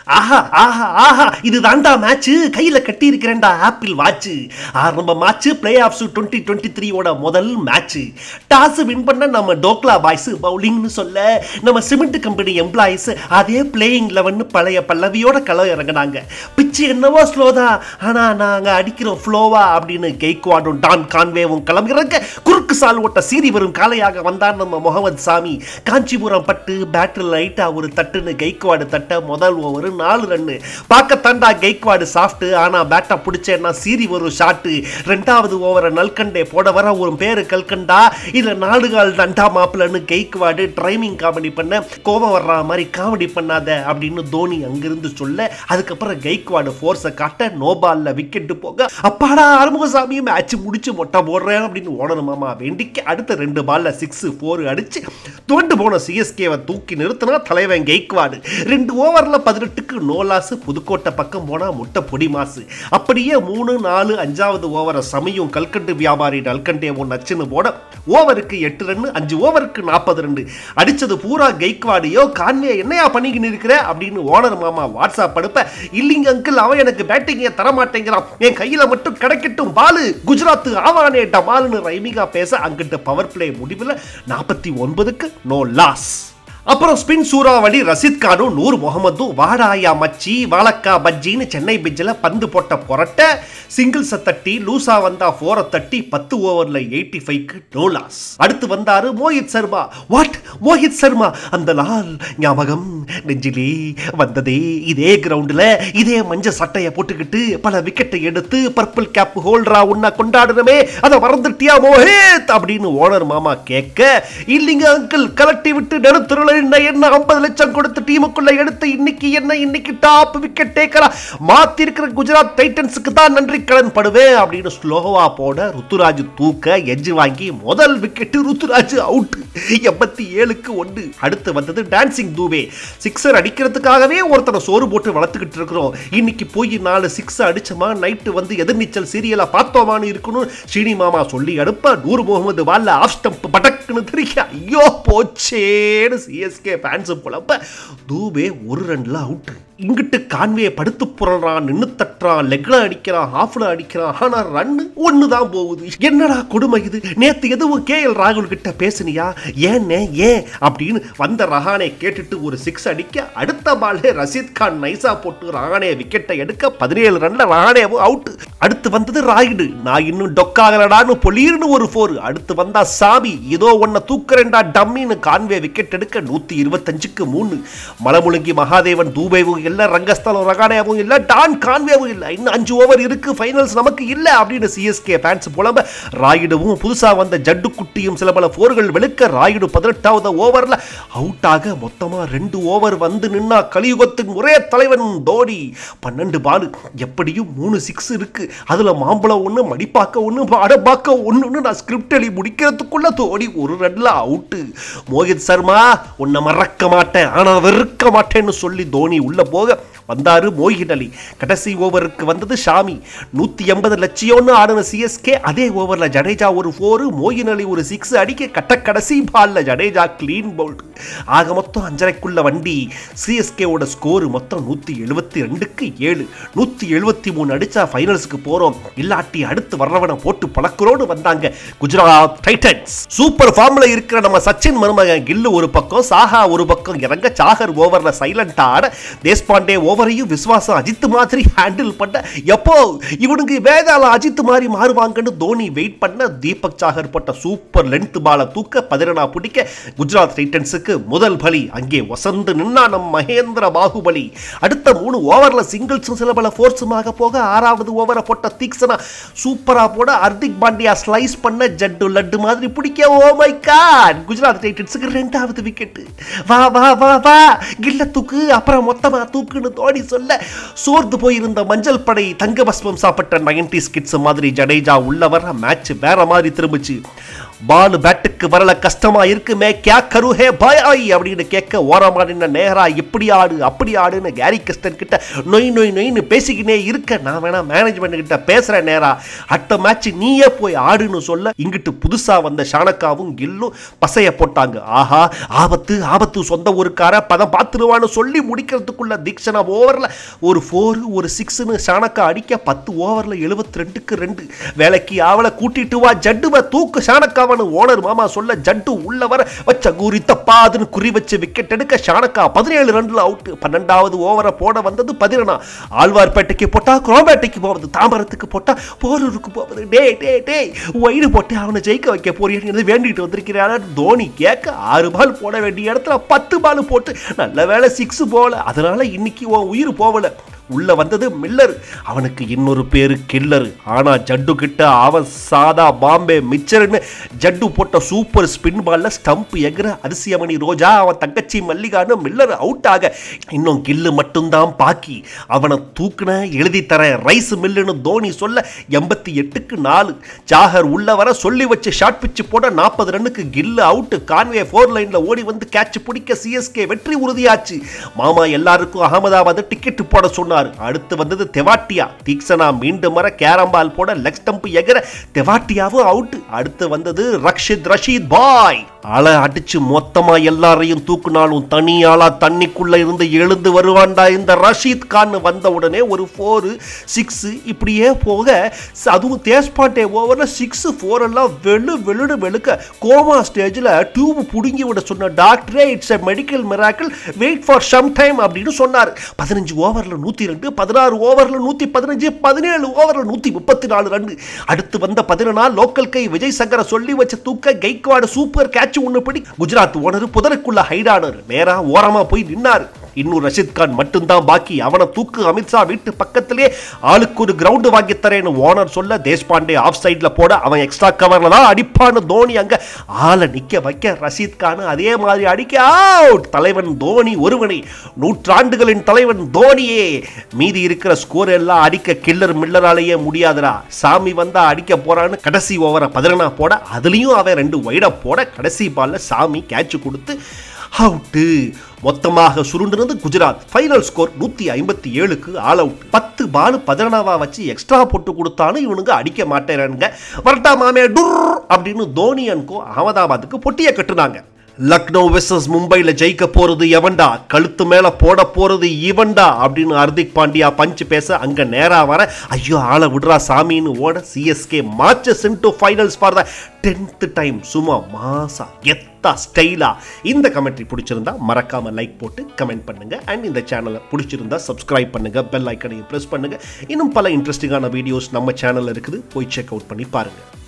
ஆஹா ஆஹா ஆஹா இது தாண்டா மேட்ச் கையில கட்டி இருக்கிறேன்டா ஆப்பிள் வாட்ச் ஆரம்ப match playoffs twenty twenty த்ரீயோட முதல் மேட்ச் டாஸ் வின் பண்ண நம்ம டோக்லா பாய்ஸ் பவுலிங்னு சொல்ல நம்ம சிமெண்ட் கம்பெனி எம்ப்ளாயிஸ் அதே பிளேயிங் லெவன் பழைய பல்லவியோட கள இறங்கினாங்க பிச்சு என்னவோ ஸ்லோ தான் ஆனா நாங்க அடிக்கிறோம் ஃப்ளோவா அப்படின்னு கெய்க்வாடும் டான் கான்வேவும் கிளம்புறங்க குறுக்கு சால் ஓட்ட சீறி வரும் காலையாக வந்தான் நம்ம முகமது சாமி காஞ்சிபுரம் பட்டு பேட்டில் லைட்டா ஒரு தட்டுன்னு கெய்க்வாடு தட்ட முதல் ஓவர் நாலு ரன்னு பார்க்கத்தாண்டா கெய்க்வாடு சாஃப்ட் ஆனா பேட்டை பிடிச்சேன்னா சீறி வரும் ஷாட்டு ரெண்டாவது ஓவரை நல்கண்டே போட வர ஒரு பேரு கல்கண்டா இதுல நாலு கால் தண்டா மாப்பிளன்னு கெய்க்வாடு ட்ரைமிங் காமெடி பண்ண கோபம் வர்ற மாதிரி காமெடி பண்ணாத அப்படின்னு தோனி அங்கிருந்து சொல்ல அதுக்கப்புறம் கெய்க்வாடு ஃபோர்ஸை காட்ட நோ பால்ல விக்கெட் போக அப்பாடா ஆறுமுகசாமி மேட்ச் முடிச்சு மொட்டை போடுறேன் அப்படின்னு ஓடணுமாமா வேண்டிக்கு அடுத்த ரெண்டு பால்ல சிக்ஸ் ஃபோர் அடிச்சு துவண்டு போன சிஎஸ்கேவை தூக்கி நிறுத்தினா தலைவன் கெய்க்வாடு ரெண்டு ஓவர்ல பதினெட்டுக்கு நோ லாஸ் புதுக்கோட்டை பக்கம் போனா முட்டை பொடி மாசு அப்படியே மூணு நாலு அஞ்சாவது ஓவரை சமயம் கல்கண்டு வியாபாரி நல்கண்டேவும் நச்சுன்னு போட ஓவருக்கு எட்டு ரன் அஞ்சு ஓவருக்கு நாற்பது ரெண்டு அடிச்சது பூரா கெய்க்வாடியோ கான்வே என்னையா பண்ணிக்கின்னு இருக்கிற அப்படின்னு ஓனர் மாமா வாட்ஸ்அப் அனுப்ப இல்லைங்க அங்கிள் அவன் எனக்கு பேட்டிங்கே தர மாட்டேங்கிறான் என் கையில மட்டும் கிடைக்கட்டும் பாலு குஜராத் ஆவானே டமால்னு ரைமிகா பேச அங்கிட்ட பவர் பிளே முடிவில் நாற்பத்தி ஒன்பதுக்கு நோ லாஸ் அப்புறம் ஸ்பின் சூறாவளி ரஷித் கானும் நூர் முகமதும் வாடாயா மச்சி வாழக்கா பஜ்ஜின்னு சென்னை பிச்சில் பந்து போட்ட புரட்ட சிங்கிள்ஸை தட்டி லூசா வந்தா ஃபோரை தட்டி பத்து ஓவரில் எயிட்டி ஃபைவ்க்கு நோ லாஸ் அடுத்து வந்தாரு மோஹித் சர்மா வாட் மோஹித் சர்மா அந்த நாள் ஞாபகம் நெஞ்சிலே வந்ததே இதே கிரவுண்டில் இதே மஞ்ச சட்டையை போட்டுக்கிட்டு பல விக்கெட்டை எடுத்து பர்பிள் கேப் ஹோல்டரா உன்னை கொண்டாடுறமே அதை மறந்துட்டியா மோஹித் அப்படின்னு ஓனர் மாமா கேட்க இல்லைங்க அங்கிள் கலட்டி விட்டு நடுத்துறல என்ன என்ன ஐம்பது லட்சம் கொடுத்து டீமுக்குள்ள எடுத்து இன்னைக்கு என்ன இன்னைக்கு டாப் விக்கெட் டேக்கரா மாத்தி இருக்கிற குஜராத் டைட்டன்ஸுக்கு தான் நன்றி கடன் படுவேன் அப்படின்னு ஸ்லோவா போட ருத்துராஜ் தூக்க எஜ்ஜு வாங்கி முதல் விக்கெட் ருத்துராஜ் அவுட் எண்பத்தி ஏழுக்கு ஒன்று அடுத்து வந்தது டான்சிங் தூபே சிக்ஸர் அடிக்கிறதுக்காகவே ஒருத்தனை சோறு போட்டு வளர்த்துக்கிட்டு இருக்கிறோம் இன்னைக்கு போய் நாலு சிக்ஸ் அடிச்சோமா நைட்டு வந்து எதிர்நீச்சல் சீரியலா பார்த்தோமான்னு இருக்கணும் ஸ்ரீனி மாமா சொல்லி அனுப்ப நூறு முகமது வால்ல ஆஃப் ஸ்டம்ப் படக்குன்னு திரிக்க ஐயோ போச்சேன்னு சிஎஸ்கே ஃபேன்ஸ் புலப்ப தூபே ஒரு ரன்ல அவுட் இங்கிட்டு கான்வே படுத்து புரள்றான் நின்னு தட்டுறான் லெக்ல அடிக்கிறான் ஹாஃப்ல அடிக்கிறான் ஆனா ரன்னு ஒன்று தான் போகுது என்னடா கொடுமை இது நேத்து எதுவும் கே எல் ராகுல் கிட்ட பேசுனியா ஏன்னே ஏன் அப்படின்னு வந்த ரஹானே கேட்டுட்டு ஒரு சிக்ஸ் அடிக்க அடுத்த பாலே ரஷீத் கான் நைஸா போட்டு ரஹானே விக்கெட்டை எடுக்க பதினேழு ரன்ல ரஹானேவும் அவுட் அடுத்து வந்தது ராயுடு நான் இன்னும் டொக்காகலடான்னு பொலீர்னு ஒரு ஃபோர் அடுத்து வந்தா சாமி ஏதோ ஒன்ன தூக்குறேன்டா டம்மின்னு கான்வே விக்கெட் எடுக்க நூத்தி இருபத்தஞ்சுக்கு மூணு மலமுழுங்கி மகாதேவன் தூபேவும் இல்ல ரங்கஸ்தலம் ரகானேவும் இல்ல டான் கான்வேவும் இல்ல இன்னும் அஞ்சு ஓவர் இருக்கு ஃபைனல்ஸ் நமக்கு இல்ல அப்படின்னு சிஎஸ்கே ஃபேன்ஸ் புலம்ப ராயுடுவும் புதுசா வந்த ஜட்டு குட்டியும் சில பல போர்கள் வெளுக்க ராயுடு பதினெட்டாவது ஓவர்ல அவுட் ஆக மொத்தமா ரெண்டு ஓவர் வந்து நின்னா கலியுகத்தின் ஒரே தலைவன் தோனி பன்னெண்டு பால் எப்படியும் மூணு சிக்ஸ் இருக்கு அதுல மாம்பழம் ஒண்ணு மடிப்பாக்க ஒண்ணு அடப்பாக்க ஒண்ணுன்னு நான் ஸ்கிரிப்ட் எழுதி முடிக்கிறதுக்குள்ள தோனி ஒரு ரன்ல அவுட்டு மோஹித் சர்மா உன்னை மறக்க மாட்டேன் ஆனா வெறுக்க மாட்டேன்னு சொல்லி தோனி உள்ள போக வந்தாரு மோஹித் அலி கடைசி ஓவருக்கு வந்தது ஷாமி நூத்தி எண்பது லட்சியம்னு ஆடின சிஎஸ்கே அதே ஓவர்ல ஜடேஜா ஒரு ஃபோரு மோயின் அலி ஒரு சிக்ஸ் அடிக்க கட்ட கடைசி பால்ல ஜடேஜா கிளீன் பவுல்டு ஆக மொத்தம் அஞ்சரைக்குள்ள வண்டி சிஎஸ்கேவோட ஸ்கோர் மொத்தம் நூத்தி எழுபத்தி ரெண்டுக்கு ஏழு நூத்தி எழுபத்தி மூணு அடிச்சா ஃபைனல்ஸ்க்கு போறோம் இல்லாட்டி அடுத்து வர்றவனை போட்டு பழக்கிறோன்னு வந்தாங்க குஜராத் டைட்டன்ஸ் சூப்பர் ஃபார்ம்ல இருக்கிற நம்ம சச்சின் மருமகன் கில்லு ஒரு பக்கம் சாஹா ஒரு பக்கம் இறங்க சாகர் ஓவர்ல சைலண்டா ஆட தேஷ்பாண்டே ஓவரையும் விஸ்வாசம் அஜித் மாதிரி ஹேண்டில் பண்ண எப்போ இவனுக்கு வேதாள அஜித் மாதிரி மாறுவாங்கன்னு தோனி வெயிட் பண்ண தீபக் சாகர் போட்ட சூப்பர் லென்த் பால தூக்க பதினெனா பிடிக்க குஜராத் டைட்டன்ஸுக்கு முதல் பலி அங்கே வசந்து நின்னா நம் மகேந்திர பாகுபலி அடுத்த மூணு ஓவர்ல சிங்கிள்ஸும் சில பல ஃபோர்ஸுமாக போக ஆறாவது ஓவரை போட்ட தீக்ஷனா சூப்பரா போட ஹர்திக் பாண்டியா ஸ்லைஸ் பண்ண ஜட்டு லட்டு மாதிரி பிடிக்க ஓ மை காட் குஜராத் டைட்டன்ஸுக்கு ரெண்டாவது விக்கெட் வா வா வா வா கில்ல தூக்கு அப்புறம் மொத்தமா தூக்குன்னு தோடி சொல்ல சோர்ந்து போயிருந்த மஞ்சள் படை தங்க பஸ்மம் சாப்பிட்ட நைன்டி ஸ்கிட்ஸ் மாதிரி ஜடேஜா உள்ளவர் மேட்ச் வேற மாதிரி திரும்பிச்சு பால் பேட்டுக்கு வரல கஷ்டமா இருக்குமே கே கரு ஹே பாய் அப்படின்னு கேட்க ஓரமா நின்ன நேரா இப்படி ஆடு அப்படி ஆடுன்னு கேரி கிறிஸ்டன் கிட்ட நொய் நொய் நொய்னு பேசிக்கினே இருக்க நான் வேணா மேனேஜ்மெண்ட் கிட்ட பேசுறேன் நேரா அடுத்த மேட்ச் நீயே போய் ஆடுன்னு சொல்ல இங்கிட்டு புதுசா வந்த ஷானக்காவும் கில்லும் பசைய போட்டாங்க ஆஹா ஆபத்து ஆபத்து சொந்த ஊருக்கார பதம் பார்த்துருவான்னு சொல்லி முடிக்கிறதுக்குள்ள தீக்ஷனா ஓவர்ல ஒரு ஃபோர் ஒரு சிக்ஸ்னு ஷானக்கா அடிக்க பத்து ஓவர்ல எழுபத்தி ரெண்டுக்கு ரெண்டு வேலைக்கு அவளை கூட்டிட்டு வா ஜட்டுவ தூக்கு ஷானக்காவனு ஓனர் மாமா சொல்ல ஜட்டு உள்ள வர வச்ச குறி தப்பாதுன்னு குறி வச்சு விக்கெட் எடுக்க ஷானக்கா பதினேழு ரன்ல அவுட் பன்னெண்டாவது ஓவரை போட வந்தது பதினொன்னா ஆழ்வார்பேட்டைக்கு போட்டா குரோம்பேட்டைக்கு போவது தாம்பரத்துக்கு போட்டா போரூருக்கு போவது டே டே டே ஒயிடு போட்டு அவனை ஜெயிக்க வைக்க போறீங்க வேண்டிட்டு வந்திருக்கிறாரு தோனி கேட்க ஆறு பால் போட வேண்டிய இடத்துல பத்து பால் போட்டு நல்ல வேலை சிக்ஸ் போல அதனால இன்னைக்கு உன் உயிர் போகல உள்ள வந்தது மில்லர் அவனுக்கு இன்னொரு பேரு கில்லர் ஆனா ஜட்டு கிட்ட அவன் சாதா பாம்பே மிச்சர்னு ஜட்டு போட்ட சூப்பர் ஸ்பின் பால்ல ஸ்டம்ப் எகிற அரிசியமணி ரோஜா அவன் தங்கச்சி மல்லிகான்னு மில்லர் அவுட் ஆக இன்னும் கில்லு மட்டும்தான் பாக்கி அவனை தூக்குன எழுதி தரேன் ரைஸ் மில்லுன்னு தோனி சொல்ல எண்பத்தி எட்டுக்கு நாலு ஜாகர் உள்ள வர சொல்லி வச்சு ஷார்ட் பிச்சு போட நாற்பது ரன்னுக்கு கில்லு அவுட் கான்வே ஃபோர் லைன்ல ஓடி வந்து கேட்ச் பிடிக்க சிஎஸ்கே வெற்றி உறுதியாச்சு மாமா எல்லாருக்கும் அகமதாபாத் டிக்கெட் போட சொன்னார் அடுத்து வந்தது தெவாட்டியா தீக்ஷனா மீண்டும் வர கேரம்பால் போட லெக் ஸ்டம்ப் எகிற தெவாட்டியாவும் அவுட் அடுத்து வந்தது ரக்ஷித் ரஷீத் பாய் அலை அடிச்சு மொத்தமா எல்லாரையும் தூக்குனாலும் தனி ஆளா தண்ணிக்குள்ள இருந்து எழுந்து வருவான்டா இந்த ரஷீத் கான் வந்த உடனே ஒரு ஃபோரு சிக்ஸ் இப்படியே போக ச- அதுவும் தேஷ்பாண்டே ஓவர்ல சிக்ஸ் ஃபோர் எல்லாம் வெளு வெளுடு வெளுக்க கோமா ஸ்டேஜில் டியூப் புடுங்கி விட சொன்ன டாக்டரே it's a medical miracle wait for some time அப்படின்னு சொன்னார் பதினஞ்சு ஓவரில் நூற்றி ரெண்டு பதினாறு ஓவரில் நூற்றி பதினஞ்சு பதினேழு ஓவரில் நூற்றி முப்பத்தி நாலு ரன் அடுத்து வந்த பதினொன்னா லோக்கல் கை விஜய் சங்கரை சொல்லி வச்ச தூக்க கைக்வாடு சூப்பர் கேட்ச் ஒன்று படி குஜராத் ஓனர் புதருக்குள்ள ஹைடானர் நேரா ஓரமா போய் நின்னார் இன்னும் ரஷித் கான் மட்டும்தான் பாக்கி அவனை தூக்கு அமித்ஷா வீட்டு பக்கத்திலே ஆளுக்கு ஒரு கிரவுண்டு வாங்கி தரேன்னு ஓனர் சொல்ல தேஷ்பாண்டே ஆஃப் சைட்ல போட அவன் எக்ஸ்ட்ரா கவர்ல தான் அடிப்பான்னு தோனி அங்க ஆளை நிக்க வைக்க ரஷீத் கான் அதே மாதிரி அடிக்க அவுட் தலைவன் தோனி ஒருவனை நூற்றாண்டுகளின் தலைவன் தோனியே மீதி இருக்கிற ஸ்கோர் எல்லாம் அடிக்க கில்லர் மில்லராலேயே முடியாதுடா சாமி வந்தா அடிக்க போறான்னு கடைசி ஓவரை பதினொன்னா போட அதுலயும் அவன் ரெண்டு வைட போட கடைசி பால்ல சாமி கேட்ச் கொடுத்து அவுட்டு மொத்தமாக சுருண்டுனது குஜராத் ஃபைனல் ஸ்கோர் நூற்றி ஐம்பத்தி ஏழுக்கு ஆல் அவுட் பத்து பால் பதினொன்னாவா வச்சு எக்ஸ்ட்ரா போட்டு கொடுத்தாலும் இவனுங்க அடிக்க மாட்டேறானுங்க வரட்டா மாமே டுர் அப்படின்னு தோனி அன்கோ அகமதாபாத்துக்கு பொட்டியை கட்டுனாங்க லக்னோ வெர்சஸ் மும்பையில் ஜெயிக்க போறது எவன்டா கழுத்து மேல போட போறது இவன்டா அப்படின்னு ஹர்திக் பாண்டியா பஞ்ச் பேச அங்க நேரா வர ஐயோ ஆளை விடுறா சாமின்னு ஓட CSK marches into finals for the tenth time சும்மா மாசா எத்தா ஸ்டைலா இந்த கமெண்ட்ரி பிடிச்சிருந்தா மறக்காம லைக் போட்டு கமெண்ட் பண்ணுங்க அண்ட் இந்த சேனலை பிடிச்சிருந்தா சப்ஸ்கிரைப் பண்ணுங்க பெல் ஐக்கனையும் ப்ரெஸ் பண்ணுங்க இன்னும் பல இன்ட்ரெஸ்டிங்கான வீடியோஸ் நம்ம சேனல்ல இருக்குது போய் செக் அவுட் பண்ணி பாருங்க